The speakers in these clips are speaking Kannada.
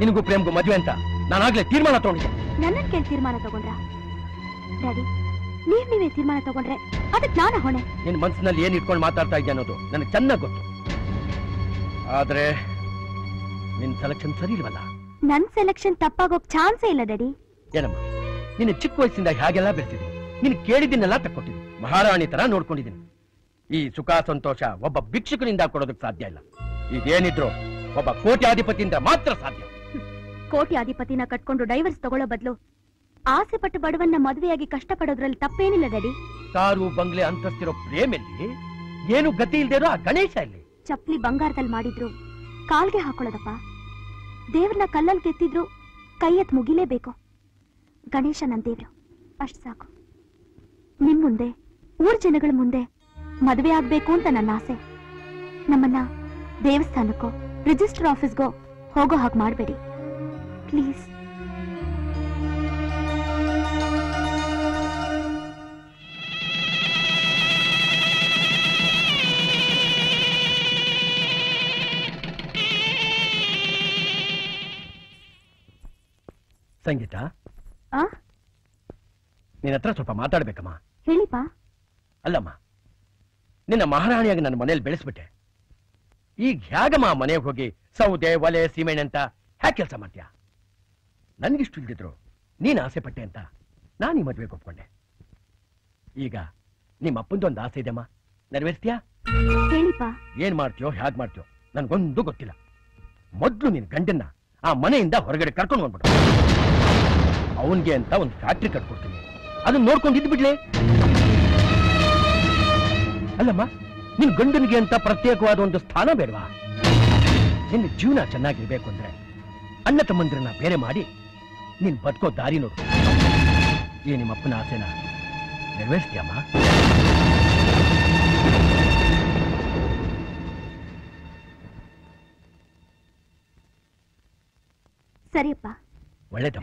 ನಿನಗೂ ಪ್ರೇಮ್ಗೂ ಮದುವೆ ಅಂತ ನಾನಾಗ್ಲೇ ತೀರ್ಮಾನ ತಗೊಂಡಿದ್ದೆ ನನ್ನನ್ ಕೇಳಿ ತೀರ್ಮಾನ ತಗೊಂಡ್ರ ಡ್ಯಾಡಿ ನೀವ್ ನೀವೇ ತೀರ್ಮಾನ ತಗೊಂಡ್ರೆ ಅದಕ್ ನಾನ ಹೊಣೆ ನಿನ್ ಮನ್ಸಿನಲ್ಲಿ ಏನ್ ಇಟ್ಕೊಂಡು ಮಾತಾಡ್ತಾ ಇದ್ದೆ ಅನ್ನೋದು ನನಗೆ ಚೆನ್ನಾಗಿ ಗೊತ್ತು ಆದ್ರೆ ನಿನ್ ಸೆಲೆಕ್ಷನ್ ಸರಿ ಇಲ್ವಲ್ಲ ನನ್ ಸೆಲೆಕ್ಷನ್ ತಪ್ಪಾಗೋಕ್ ಚಾನ್ಸೇ ಇಲ್ಲ ಡ್ಯಾಡಿ ಏನಮ್ಮ ನಿನ್ನ ಚಿಕ್ಕ ವಯಸ್ಸಿಂದ ಹಾಗೆಲ್ಲ ಬೆಳೆಸಿದ್ದೀನಿ ನೀನು ಕೇಳಿದ್ದನ್ನೆಲ್ಲ ತಕ್ಕೊಟ್ಟಿದ್ದೀನಿ ಮಹಾರಾಣಿ ತರ ನೋಡ್ಕೊಂಡಿದ್ದೀನಿ ಈ ಸುಖ ಸಂತೋಷ ಒಬ್ಬ ಭಿಕ್ಷುಕನಿಂದ ಕೊಡೋದಕ್ಕೆ ಸಾಧ್ಯ ಇಲ್ಲ ಇದೇನಿದ್ರು ಒಬ್ಬ ಕೋಟ್ಯಾಧಿಪತಿಯಿಂದ ಮಾತ್ರ ಸಾಧ್ಯ ಕೋಟಿ ಅಧಿಪತಿನ ಕಟ್ಕೊಂಡು ಡೈವರ್ಸ್ ತಗೊಳ್ಳೋ ಬದಲು ಆಸೆ ಪಟ್ಟು ಬಡವನ್ನ ಮದುವೆಯಾಗಿ ಕಷ್ಟ ಪಡೋದ್ರಲ್ಲಿ ತಪ್ಪೇನಿಲ್ಲ ಡ್ಯಾಡಿ ಕಾರು ಬಂಗ್ಲೆ ಅಂತಸ್ತಿರೋ ಪ್ರೇಮಲ್ಲಿ ಏನು ಗತಿ ಇಲ್ದೇ ಇರೋ ಆ ಗಣೇಶ ಇಲ್ಲಿ ಚಪ್ಲಿ ಬಂಗಾರದಲ್ಲಿ ಮಾಡಿದ್ರು ಕಾಲ್ಗೆ ಹಾಕೊಳ್ಳೋದಪ್ಪ ದೇವ್ರನ್ನ ಕಲ್ಲಲ್ಲಿ ಕೆತ್ತಿದ್ರು ಕೈ ಎತ್ ಮುಗಿಲೇಬೇಕು ಗಣೇಶ ನನ್ ದೇವ್ರು ಅಷ್ಟ್ ಸಾಕು ನಿಮ್ ಮುಂದೆ ಊರ್ ಜನಗಳ ಮುಂದೆ ಮದುವೆ ಆಗ್ಬೇಕು ಅಂತ ನನ್ನ ಆಸೆ ನಮ್ಮನ್ನ ದೇವಸ್ಥಾನಕ್ಕೋ ರಿಜಿಸ್ಟರ್ ಆಫೀಸ್ಗೋ ಹೋಗೋ ಹಾಗೆ ಮಾಡಬೇಡಿ ಪ್ಲೀಸ್ ಸಂಗೀತ ಆ ನಿನ್ನ ಹತ್ರ ಸ್ವಲ್ಪ ಮಾತಾಡ್ಬೇಕಮ್ಮ ಹೇಳಿಪ್ಪ ಅಲ್ಲಮ್ಮ ನಿನ್ನ ಮಹಾರಾಣಿಯಾಗಿ ನನ್ನ ಮನೇಲಿ ಬೆಳೆಸ್ಬಿಟ್ಟೆ ಈಗ ಹೇಗಮ್ಮ ಮನೆಗೆ ಹೋಗಿ ಸೌದೆ ಒಲೆ ಸೀಮೆಣ್ಣೆ ಅಂತ ಹ್ಯಾಕ್ ಕೆಲಸ ಮಾಡ್ತೀಯ ನನ್ಗಿಷ್ಟು ಇಲ್ದಿದ್ರು ನೀನ್ ಆಸೆ ಪಟ್ಟೆ ಅಂತ ನಾನು ಈ ಮದ್ವೆಗೆ ಒಪ್ಕೊಂಡೆ ಈಗ ನಿಮ್ಮ ಅಪ್ಪಂದೊಂದು ಆಸೆ ಇದೆಯಮ್ಮ ನೆರವೇರ್ತೀಯಾ ಹೇಳಿಪ್ಪ ಏನ್ ಮಾಡ್ತೀಯೋ ಹ್ಯಾಗ್ ಮಾಡ್ತೀಯೋ ನನ್ಗೊಂದು ಗೊತ್ತಿಲ್ಲ ಮೊದ್ಲು ನಿನ್ ಗಂಡನ್ನ ಆ ಮನೆಯಿಂದ ಹೊರಗಡೆ ಕರ್ಕೊಂಡು ಬಂದ್ಬಿಡು ಅವನ್ಗೆ ಅಂತ ಒಂದು ಫ್ಯಾಕ್ಟ್ರಿ ಕಟ್ಕೊಡ್ತೀನಿ ಅದನ್ನ ನೋಡ್ಕೊಂಡು ಇದ್ಬಿಡ್ಲೆ ಅಲ್ಲಮ್ಮ ನಿನ್ ಗಂಡನಿಗೆ ಅಂತ ಪ್ರತ್ಯೇಕವಾದ ಒಂದು ಸ್ಥಾನ ಬೇಡವಾ ನಿನ್ನ ಜೀವನ ಚೆನ್ನಾಗಿರ್ಬೇಕು ಅಂದ್ರೆ ಅಣ್ಣ ತಮ್ಮಂದ್ರನ್ನ ಬೇರೆ ಮಾಡಿ ನೀನ್ ಬದುಕೋ ದಾರಿ ನೋಡು ಈ ನಿಮ್ಮ ಅಪ್ಪನ ಆಸೆನ ನೆರವೇರಿಸ್ತೀಯಮ್ಮ ಸರಿಯಪ್ಪ ಒಳ್ಳೇದಮ್ಮ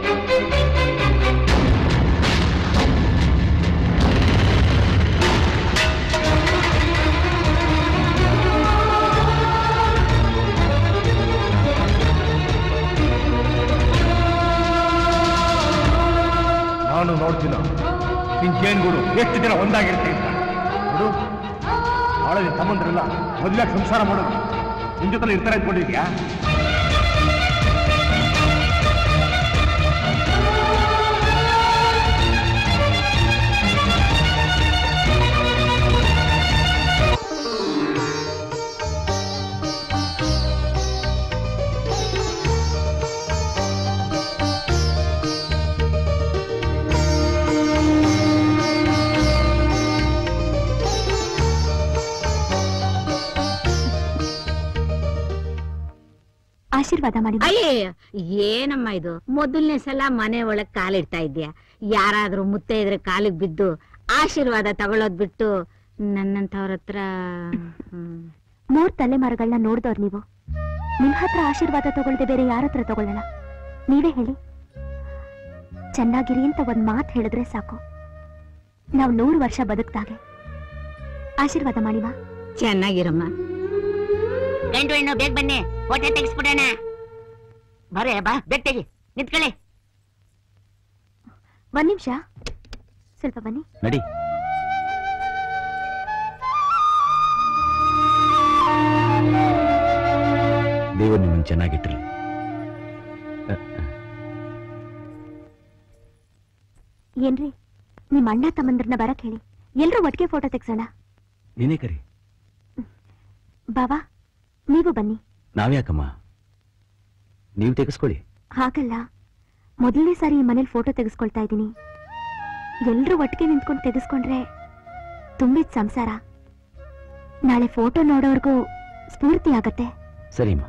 ನಾನು ನೋಡ್ತೀನ ನಿನ್ ಜೇನ್ಗೂಡು ಎಷ್ಟು ದಿನ ಒಂದಾಗಿರ್ತೀನಿ ಅಂತ ನೋಡು ನಾಳೆ ನಿನ್ ತಮ್ಮಂದ್ರಲ್ಲ ಮೊದಲೇ ಸಂಸಾರ ಮಾಡೋದು ನಿನ್ ಜೊತೆ ಇರ್ತಾರೆ ಅಂದ್ಕೊಂಡಿದ್ಯಾ ಆಶೀರ್ವಾದ ಮಾಡಿ ಅಯ್ಯಯ್ಯ ಏನಮ್ಮ ಇದು ಮೊದಲನೇ ಸಲ ಮನೆ ಒಳಗ್ ಕಾಲಿಡ್ತಾ ಇದ್ಯಾ ಯಾರಾದ್ರೂ ಮುತ್ತೆ ಇದ್ರೆ ಕಾಲಿಗೆ ಬಿದ್ದು ಆಶೀರ್ವಾದ ತಗೊಳ್ಳೋದ್ ಬಿಟ್ಟು ನನ್ನಂತವ್ರ ಹತ್ರ ಹ್ಮ್. ಮೂರ್ ತಲೆಮಾರುಗಳನ್ನ ನೋಡ್ದವ್ರು ನೀವು ನಿಮ್ ಹತ್ರ ಆಶೀರ್ವಾದ ತಗೊಳ್ದೆ ಬೇರೆ ಯಾರ ಹತ್ರ ತಗೊಳ್ಳಲ್ಲ ನೀವೇ ಹೇಳಿ ಚೆನ್ನಾಗಿರಿ ಅಂತ ಒಂದ್ ಮಾತ್ ಹೇಳಿದ್ರೆ ಸಾಕು ನಾವ್ ನೂರು ವರ್ಷ ಬದುಕ್ದಾಗೆ ಆಶೀರ್ವಾದ ಮಾಡಿವಾ ಚೆನ್ನಾಗಿರಮ್ಮ ಗಂಡು ಹೆಣ್ಣು ಬೇಗ ಬನ್ನಿ ಫೋಟೋ ತೆಗಿಸ್ಬಿಡೋಣ ಬರೇ ಬಾ ಬೇಗ ತೆಗಿ ನಿಂತ್ಕೊಳ್ಳಿ ಒಂದ್ ನಿಮಿಷ ಸ್ವಲ್ಪ ಬನ್ನಿ ನಡಿ ದೇವರು ನಿಮ್ಮನ್ನು ಚೆನ್ನಾಗಿಟ್ರಿ ಏನ್ರಿ ನಿಮ್ ಅಣ್ಣ ತಮ್ಮಂದ್ರನ್ನ ಬರಕ್ ಹೇಳಿ ಎಲ್ರೂ ಒಟ್ಟಿಗೆ ಫೋಟೋ ತೆಗ್ಸೋಣ ನೀನೇ ಕರಿ ಬಾವಾ ನೀವು ಬನ್ನಿ ನಾವ್ಯಾಕಮ್ಮ ನೀವು ತೆಗೆಸ್ಕೊಳ್ಳಿ ಹಾಗಲ್ಲ ಮೊದಲನೇ ಸಾರಿ ಈ ಮನೇಲಿ ಫೋಟೋ ತೆಗೆಸ್ಕೊಳ್ತಾ ಇದ್ದೀನಿ ಎಲ್ರೂ ಒಟ್ಟಿಗೆ ನಿಂತ್ಕೊಂಡು ತೆಗೆಸ್ಕೊಂಡ್ರೆ ತುಂಬಿದ ಸಂಸಾರ ನಾಳೆ ಫೋಟೋ ನೋಡೋರ್ಗೂ ಸ್ಫೂರ್ತಿ ಆಗತ್ತೆ ಸರಿಮ್ಮ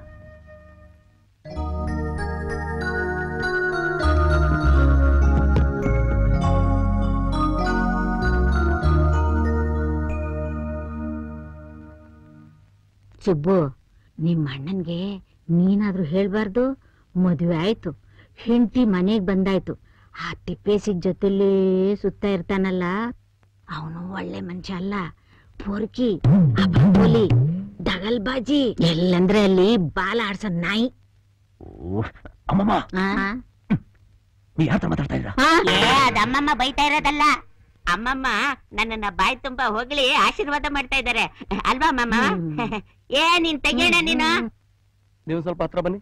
ಸುಬ್ಬು ನಿಮ್ಮ ಅಣ್ಣನ್ಗೆ ನೀನಾದ್ರೂ ಹೇಳ್ಬಾರ್ದು ಮದುವೆ ಆಯ್ತು ಹೆಂಡತಿ ಮನೆಗ್ ಬಂದಾಯ್ತು ಆ ತಿಪ್ಪೇಸಿಗ್ ಜೊತೆಲೇ ಸುತ್ತ ಇರ್ತಾನಲ್ಲ ಅವನು ಒಳ್ಳೆ ಮನುಷ್ಯ ಅಲ್ಲ ಪೊರ್ಕಿ ಅಪೋಲಿ ದಗಲ್ಬಾಜಿ ಎಲ್ಲಂದ್ರೆ ಅಲ್ಲಿ ಬಾಲ ಆಡ್ಸೋ ನಾಯಿ ಅಮ್ಮಮ್ಮ ಆ? ನೀ ಯಾರ ಮಾತಾಡ್ತಾ ಇದ್ರ ಏ ಅದ್ ಅಮ್ಮಮ್ಮ ಬೈತಾ ಇರೋದಲ್ಲ ಅಮ್ಮಮ್ಮ ನನ್ನನ್ನ ಬಾಯಿ ತುಂಬಾ ಹೊಗಳಿ ಆಶೀರ್ವಾದ ಮಾಡ್ತಾ ಇದ್ದಾರೆ ಅಲ್ವಾ ಅಮ್ಮಮ್ಮ ಏ ನೀನ್ ತೆಗಿಯೋಣ ನೀನು ನೀವು ಸ್ವಲ್ಪ ಹತ್ರ ಬನ್ನಿ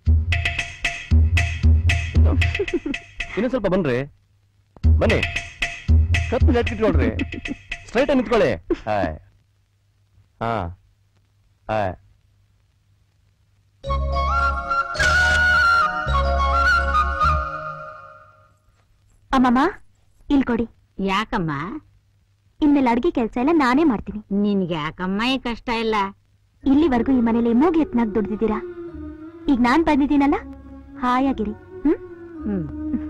ಇನ್ನು ಸ್ವಲ್ಪ ಬನ್ರಿ ಬನ್ನಿ ಕತ್ತು ನೆಟ್ಕಿಟ್ಕೊಳ್ರಿ ಸ್ಟ್ರೈಟ್ ನಿಂತ್ಕೊಳ್ಳಿ ಹಾಯ್ ಹಾ ಹಾಯ್ ಅಮ್ಮಮ್ಮ ಇಲ್ ಕೊಡಿ ಯಾಕಮ್ಮ ಇನ್ಮೇಲೆ ಅಡ್ಗೆ ಕೆಲ್ಸ ಎಲ್ಲ ನಾನೇ ಮಾಡ್ತೀನಿ ನಿನ್ಗೆ ಯಾಕಮ್ಮ ಈ ಕಷ್ಟ ಇಲ್ಲ ಇಲ್ಲಿವರೆಗೂ ಈ ಮನೇಲಿ ಮೂಗ್ ಎತ್ನಾಗ್ ದುಡ್ದಿದ್ದೀರಾ ಈಗ ನಾನ್ ಬಂದಿದ್ದೀನಲ್ಲ ಹಾಯಾಗಿರಿ ಹ್ಮ್ ಹ್ಮ್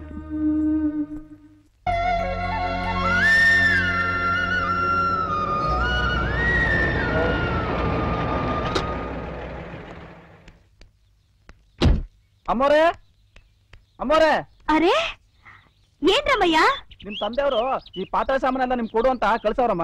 ಅಮ್ಮೋರೆ ಅಮ್ಮೋರೆ ಅರೆ ಏನ್ ರಮಯ್ಯ ನಿಮ್ ತಂದೆಯವರು ಈ ಪಾತ್ರೆ ಸಾಮಾನೆಲ್ಲ ನಿಮ್ ಕೊಡು ಅಂತ ಕಳ್ಸವ್ರಮ್ಮ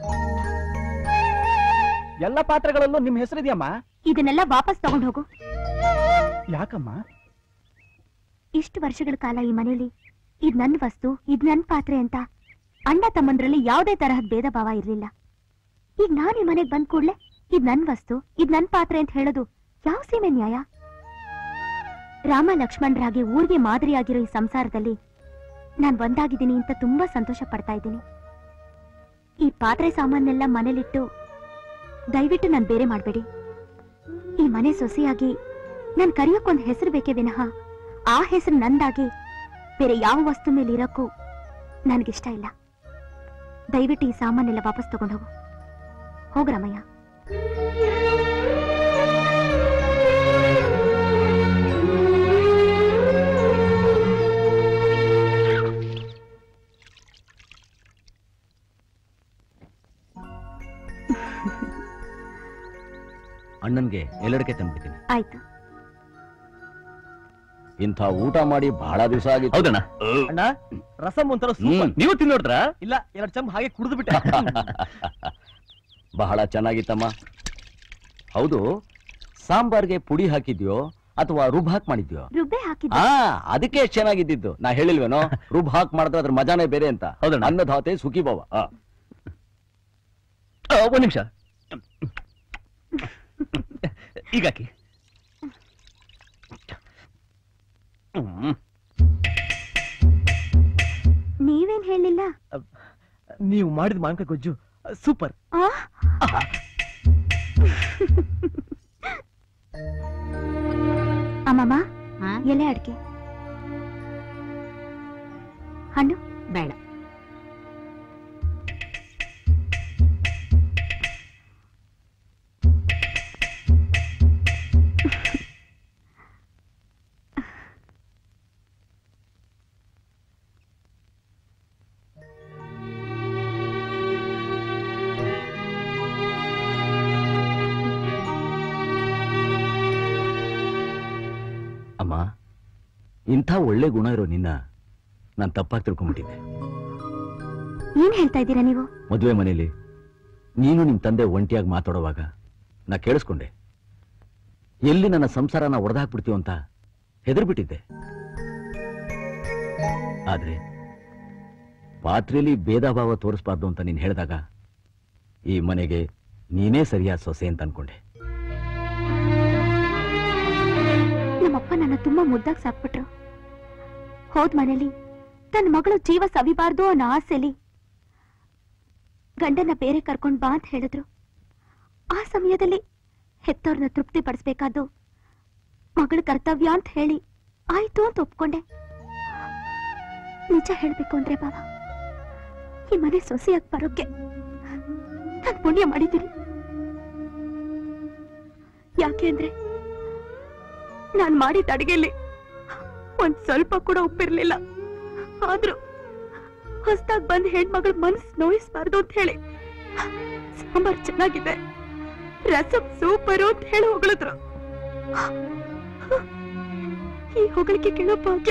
ಎಲ್ಲ ಪಾತ್ರೆಗಳಲ್ಲೂ ನಿಮ್ ಹೆಸರಿದೆಯಮ್ಮ ಇದನ್ನೆಲ್ಲ ವಾಪಸ್ ತಗೊಂಡ್ ಹೋಗು ಯಾಕಮ್ಮ ಇಷ್ಟು ವರ್ಷಗಳ ಕಾಲ ಈ ಮನೇಲಿ ಇದ್ ನನ್ ವಸ್ತು ಇದ್ ನನ್ ಪಾತ್ರೆ ಅಂತ ಅಣ್ಣ ತಮ್ಮಂದ್ರಲ್ಲಿ ಯಾವುದೇ ತರಹದ ಭೇದ ಭಾವ ಇರ್ಲಿಲ್ಲ ಈಗ ನಾನ್ ಈ ಮನೆಗ್ ಬಂದ್ ಕೂಡ್ಲೆ ಇದ್ ನನ್ ವಸ್ತು ಇದ್ ನನ್ ಪಾತ್ರೆ ಅಂತ ಹೇಳೋದು ಯಾವ ಸೀಮೆ ನ್ಯಾಯ ರಾಮ ಲಕ್ಷ್ಮಣರಾಗಿ ಊರಿಗೆ ಮಾದರಿಯಾಗಿರೋ ಈ ಸಂಸಾರದಲ್ಲಿ ನಾನ್ ಒಂದಾಗಿದ್ದೀನಿ ಅಂತ ತುಂಬಾ ಸಂತೋಷ ಪಡ್ತಾ ಇದ್ದೀನಿ ಈ ಪಾತ್ರೆ ಸಾಮಾನೆಲ್ಲ ಮನೇಲಿಟ್ಟು ದಯವಿಟ್ಟು ನಾನ್ ಬೇರೆ ಮಾಡ್ಬೇಡಿ ಈ ಮನೆ ಸೊಸೆಯಾಗಿ ನಾನ್ ಕರೆಯೋಕೊಂದ್ ಹೆಸರು ಬೇಕೇ ವಿನಃ ಆ ಹೆಸರು ನಂದಾಗಿ ಬೇರೆ ಯಾವ ವಸ್ತು ಮೇಲೆ ಇರಕ್ಕೂ ನನಗಿಷ್ಟ ಇಲ್ಲ ದಯವಿಟ್ಟು ಈ ಸಾಮಾನೆಲ್ಲ ವಾಪಸ್ ತಗೊಂಡು ಹೋಗು ಹೋಗ್ರಮಯ್ಯ ಅಣ್ಣನ್ಗೆ ಎಲ್ಲಡಕ್ಕೆ ತಂದ್ಬಿಡ್ತೀನಿ ಆಯ್ತು ಇಂಥ ಊಟ ಮಾಡಿ ಬಹಳ ದಿವಸ ಆಗಿತ್ತು ಹೌದಣ್ಣ ಅಣ್ಣ ರಸಂ ಒಂಥರ ಹ್ಮ್. ಸೂಪರ್ ನೀವು ತಿನ್ನೋಡ್ರ ಇಲ್ಲ ಎರಡ್ ಚಮ್ ಹಾಗೆ ಕುಡಿದು ಬಿಟ್ಟೆ ಬಹಳ ಚೆನ್ನಾಗಿತ್ತಮ್ಮ ಹೌದು ಸಾಂಬಾರ್ಗೆ ಪುಡಿ ಹಾಕಿದ್ಯೋ ಅಥವಾ ರುಬ್ ಹಾಕ್ ಮಾಡಿದ್ಯೋ ರುಬ್ಬೆ ಹಾಕಿದ್ದೆ ಆ ಅದಕ್ಕೆ ಎಷ್ಟ್ ಚೆನ್ನಾಗಿದ್ದಿದ್ದು ನಾ ಹೇಳಿಲ್ವೇನೋ ರುಬ್ ಹಾಕ್ ಮಾಡಿದ್ರೆ ಅದ್ರ ಮಜಾನೇ ಬೇರೆ ಅಂತ ಅನ್ನದಾತೆ ಸುಖಿ ಬಾವ ಒಂದ್ ನಿಮಿಷ ಈಗಾಕಿ ನೀವೇನ್ ಹೇಳಿಲ್ಲ ನೀವು ಮಾಡಿದ ಮಾಂಕ ಗೊಜ್ಜು ಸೂಪರ್ ಆ? ಅಮ್ಮಮ್ಮ ಆ? ಎಲೆ ಅಡ್ಗೆ ಹಣ್ಣು ಬೇಡ ಅಮ್ಮ ಇಂಥ ಒಳ್ಳೆ ಗುಣ ಇರೋ ನಿನ್ನ ನಾನು ತಪ್ಪಾಗಿ ತಿಳ್ಕೊಂಡ್ಬಿಟ್ಟಿದ್ದೆ ಏನ್ ಹೇಳ್ತಾ ಇದ್ದೀರಾ ನೀವು ಮದುವೆ ಮನೇಲಿ ನೀನು ನಿಮ್ ತಂದೆ ಒಂಟಿಯಾಗಿ ಮಾತಾಡುವಾಗ ನಾ ಕೇಳಿಸ್ಕೊಂಡೆ ಎಲ್ಲಿ ನನ್ನ ಸಂಸಾರನ ಒಡೆದಾಕ್ಬಿಡ್ತೀವ ಅಂತ ಹೆದರ್ಬಿಟ್ಟಿದ್ದೆ ಆದ್ರೆ ಪಾತ್ರೆಯಲ್ಲಿ ಭೇದ ಭಾವ ತೋರಿಸ್ಬಾರ್ದು ಅಂತ ನೀನ್ ಹೇಳಿದಾಗ ಈ ಮನೆಗೆ ನೀನೇ ಸರಿಯಾದ ಸೊಸೆ ಅಂತ ಅನ್ಕೊಂಡೆ ನಮ್ಮಪ್ಪ ನನ್ನ ತುಂಬಾ ಮುದ್ದಾಗಿ ಸಾಕ್ಬಿಟ್ರು ಹೋದ್ ಮನೇಲಿ ತನ್ನ ಮಗಳು ಜೀವ ಸವಿಬಾರ್ದು ಅನ್ನೋ ಆಸೆಲಿ ಗಂಡನ ಬೇರೆ ಕರ್ಕೊಂಡ್ ಬಾ ಅಂತ ಹೇಳಿದ್ರು ಆ ಸಮಯದಲ್ಲಿ ಹೆತ್ತವ್ರನ್ನ ತೃಪ್ತಿ ಪಡಿಸ್ಬೇಕಾದ್ದು ಮಗಳ ಕರ್ತವ್ಯ ಅಂತ ಹೇಳಿ ಆಯ್ತು ಅಂತ ಒಪ್ಕೊಂಡೆ ನಿಜ ಹೇಳ್ಬೇಕು ಅಂದ್ರೆ ಬಾವ ಈ ಮನೆ ಸೊಸೆಯಾಗಿ ಬರೋಕ್ಕೆ ನಾನು ಪುಣ್ಯ ಮಾಡಿದ್ದೀನಿ ಯಾಕೆ ಅಂದ್ರೆ ನಾನ್ ಮಾಡಿದ ಅಡಿಗೆಲಿ ಒಂದ್ ಸ್ವಲ್ಪ ಕೂಡ ಉಪ್ಪಿರ್ಲಿಲ್ಲ ಆದ್ರೂ ಹೊಸ್ದಾಗ್ ಬಂದ್ ಹೆಣ್ಮಗಳ ಮನಸ್ ನೋಯಿಸ್ಬಾರ್ದು ಅಂತ ಹೇಳಿ ಸಾಂಬಾರ್ ಚೆನ್ನಾಗಿದೆ ರಸಂ ಸೂಪರು ಅಂತ ಹೇಳಿ ಹೊಗಳಿದ್ರು ಈ ಹೊಗಳಿಕೆ ಕೇಳೋ ಭಾಗ್ಯ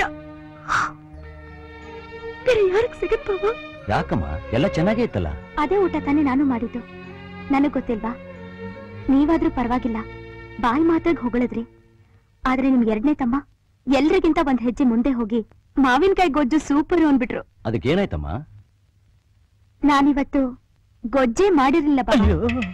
ಬೇರೆ ಯಾರಿಗ್ ಸಿಗತ್ ಬಾವ ಯಾಕಮ್ಮ ಎಲ್ಲ ಚೆನ್ನಾಗೇ ಇತ್ತಲ್ಲ ಅದೇ ಊಟ ತಾನೇ ನಾನು ಮಾಡಿದ್ದು ನನಗ್ ಗೊತ್ತಿಲ್ವಾ ನೀವಾದ್ರೂ ಪರವಾಗಿಲ್ಲ ಬಾಯಿ ಮಾತಾಗ್ ಹೊಗಳಿದ್ರಿ ಆದ್ರೆ ನಿಮ್ ಎರಡನೇ ತಮ್ಮ ಎಲ್ರಿಗಿಂತ ಒಂದ್ ಹೆಜ್ಜೆ ಮುಂದೆ ಹೋಗಿ ಮಾವಿನಕಾಯಿ ಗೊಜ್ಜು ಸೂಪರ್ ಅಂದ್ಬಿಟ್ರು ಅದಕ್ಕೆ ಏನಾಯ್ತಮ್ಮ ನಾನಿವತ್ತು ಗೊಜ್ಜೆ ಮಾಡಿರ್ಲಿಲ್ಲ ಬಾಬಾ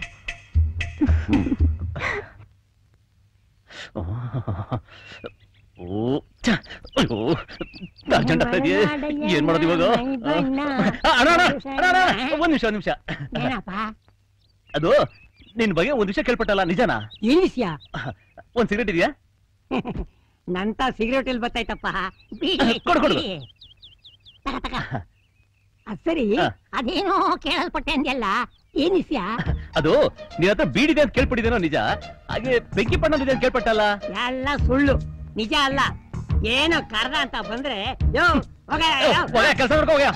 ಓ ಛ, ಅಯ್ಯೋ ಅರ್ಜೆಂಟ್ ಆಗ್ತಾ ಇದೆಯೇ ಏನ್ ಮಾಡೋದು ಇವಾಗ ಆ, ಅಣ್ಣ, ಅಣ್ಣ, ಅಣ್ಣ, ಅಣ್ಣ, ಒಂದ್ ನಿಮಿಷ ಒಂದ್ ನಿಮಿಷ ಏನಪ್ಪ ಅದು ನಿನ್ ಬಗ್ಗೆ ಒಂದ್ ವಿಷಯ ಕೇಳ್ಪಟ್ಟಲ್ಲ ನಿಜನಾ ಏನ್ ವಿಷಯ ಒಂದ್ ಸಿಗರೇಟ್ ಇದೆಯಾ ನಂತ ಸಿಗರೇಟ್ ಎಲ್ಲಿ ಬರ್ತಾಯ್ತಪ್ಪ ಕೊಡು, ಕೊಡು. ತಗ, ತಗ. ಅದ್ ಸರಿ ಹಾ. ಅದೇನೋ ಕೇಳಲ್ಪಟ್ಟೆ ಅಂದ್ಯಲ್ಲ ಏನ್ ವಿಷಯ ಅದು ನಿನ್ ಹತ್ರ ಬೀಡಿದೆ ಅಂತ ಕೇಳ್ಪಟ್ಟಿದ್ದೇನೋ ನಿಜ ಹಾಗೆ ಬೆಂಕಿ ಪಣ್ಣದಿದೆ ಅಂತ ಕೇಳ್ಪಟ್ಟಲ್ಲ ಎಲ್ಲ ಸುಳ್ಳು ನಿಜ ಅಲ್ಲ ಏನೋ ಕರ್ದ ಅಂತ ಬಂದ್ರೆ ಯೋ ಹೋಗ ಕೆಲಸ ಮಾಡ್ಕೋ ಹೋಗ್ಯಾ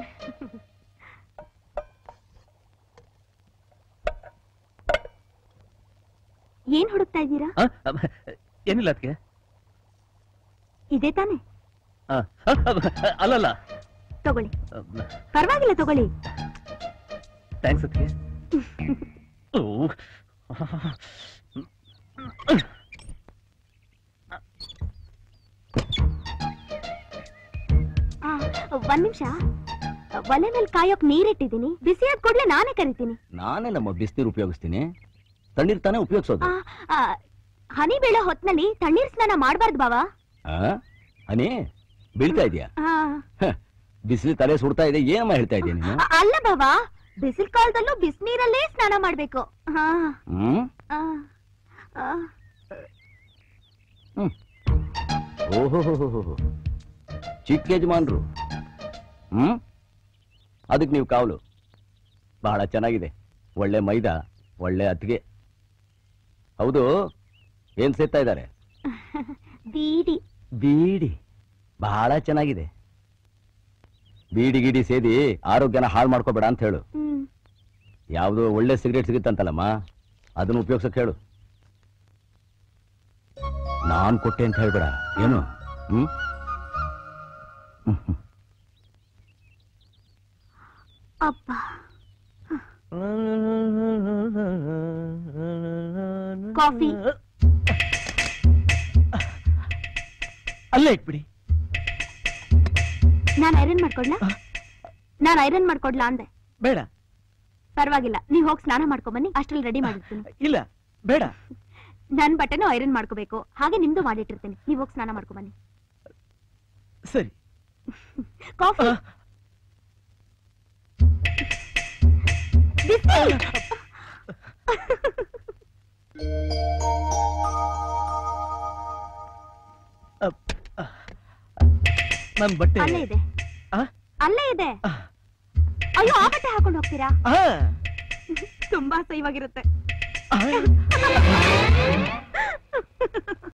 ಏನ್ ಹುಡುಕ್ತಾ ಇದ್ದೀರಾ ಆ, ಅಬ್ಬ, ಏನಿಲ್ಲ ಅದಕ್ಕೆ ಇದೇ ತಾನೆ ಅಲ್ಲಲ್ಲ ತಗೊಳ್ಳಿ ಪರವಾಗಿಲ್ಲ ತಗೊಳ್ಳಿ ಥ್ಯಾಂಕ್ಸ್ ಅದಕ್ಕೆ ಓ ಆ, ಒಂದ್ ನಿಮಿಷ ಒಲೆ ಮೇಲೆ ಕಾಯೋಕ್ ನೀರಿಟ್ಟಿದ್ದೀನಿ ಬಿಸಿಯಾದ ಕೂಡ್ಲೆ ನಾನೇ ಕರಿತೀನಿ ನಾನೇ ನಮ್ಮ ಬಿಸಿನೀರು ಉಪಯೋಗಿಸ್ತೀನಿ ತಣ್ಣೀರ್ ತಾನೇ ಉಪಯೋಗಿಸೋದು ಆ, ಆ, ಹನಿ ಬೀಳೋ ಹೊತ್ನಲ್ಲಿ ತಣ್ಣೀರ್ ಸ್ನಾನ ಮಾಡ್ಬಾರ್ದು ಬಾವಾ ಆ? ಹನಿ ಬೀಳ್ತಾ ಇದೆಯಾ ಆ, ಬಿಸಿಲು ತಲೆ ಸುಡ್ತಾ ಇದೆ ಏನಮ್ಮ ಹೇಳ್ತಾ ಇದೆಯಾ ನೀನು ಅ- ಅಲ್ಲ ಬಾವಾ ಬಿಸಿಲ್ ಕಾಲದಲ್ಲೂ ಬಿಸಿನೀರಲ್ಲೇ ಸ್ನಾನ ಮಾಡ್ಬೇಕು ಹಾ ಹ್ಮ್ ಆ, ಆ. ಓಹೋ ಚಿಕ್ಕ ಯಜಮಾನ್ರು ಹ್ಮ್ ಅದಕ್ಕೆ ನೀವು ಕಾವಲು ಬಹಳ ಚೆನ್ನಾಗಿದೆ ಒಳ್ಳೆ ಮೈದಾ ಒಳ್ಳೆ ಅತ್ತಿಗೆ ಹೌದು ಏನ್ ಸೇರ್ತಾ ಇದ್ದಾರೆ ಬೀಡಿ ಬೀಡಿ ಬಹಳ ಚೆನ್ನಾಗಿದೆ ಬೀಡಿ ಗಿಡಿ ಸೇದಿ ಆರೋಗ್ಯನ ಹಾಳು ಮಾಡ್ಕೋಬೇಡ ಅಂತ ಹೇಳು ಹ್ಮ್ ಯಾವ್ದು ಒಳ್ಳೆ ಸಿಗರೇಟ್ ಸಿಗುತ್ತಂತಲ್ಲಮ್ಮ ಅದನ್ನ ಉಪಯೋಗಿಸಕ್ ಹೇಳು ನಾನ್ ಕೊಟ್ಟೆ ಅಂತ ಹೇಳ್ಬೇಡ ಏನು ಹ್ಮ್ ಅಪ್ಪ ಕಾಫಿ ಅಲ್ಲೇ ಇಟ್ಬಿಡಿ ನಾನ್ ಐರನ್ ಮಾಡ್ಕೊಡ್ಲಾ ನಾನ್ ಐರನ್ ಮಾಡ್ಕೊಡ್ಲಾ ಅಂದೆ ಬೇಡ ಪರವಾಗಿಲ್ಲ ನೀವ್ ಹೋಗಿ ಸ್ನಾನ ಮಾಡ್ಕೊಂಬನ್ನಿ ಅಷ್ಟ್ರಲ್ಲಿ ರೆಡಿ ಮಾಡಿರ್ತೀನಿ ಇಲ್ಲ ಬೇಡ ನನ್ ಬಟ್ಟೆನೂ ಐರನ್ ಮಾಡ್ಕೋಬೇಕು ಹಾಗೆ ನಿಮ್ದು ಮಾಡಿಟ್ಟಿರ್ತೀನಿ ನೀವ್ ಹೋಗಿ ಸ್ನಾನ ಮಾಡ್ಕೊಂಬನ್ನಿ ಸರಿ ಕಾಫಿ ಬಿಸಿ. ನನ್ ಬಟ್ಟೆ ಅಲ್ಲೇ ಇದೆ ಆ? ಅಲ್ಲೇ ಇದೆ ಆ. ಅಯ್ಯೋ ಆ ಬಟ್ಟೆ ಹಾಕೊಂಡು ಹೋಗ್ತೀರಾ ಆ, ತುಂಬಾ ಸೈವಾಗಿರುತ್ತೆ ಆ.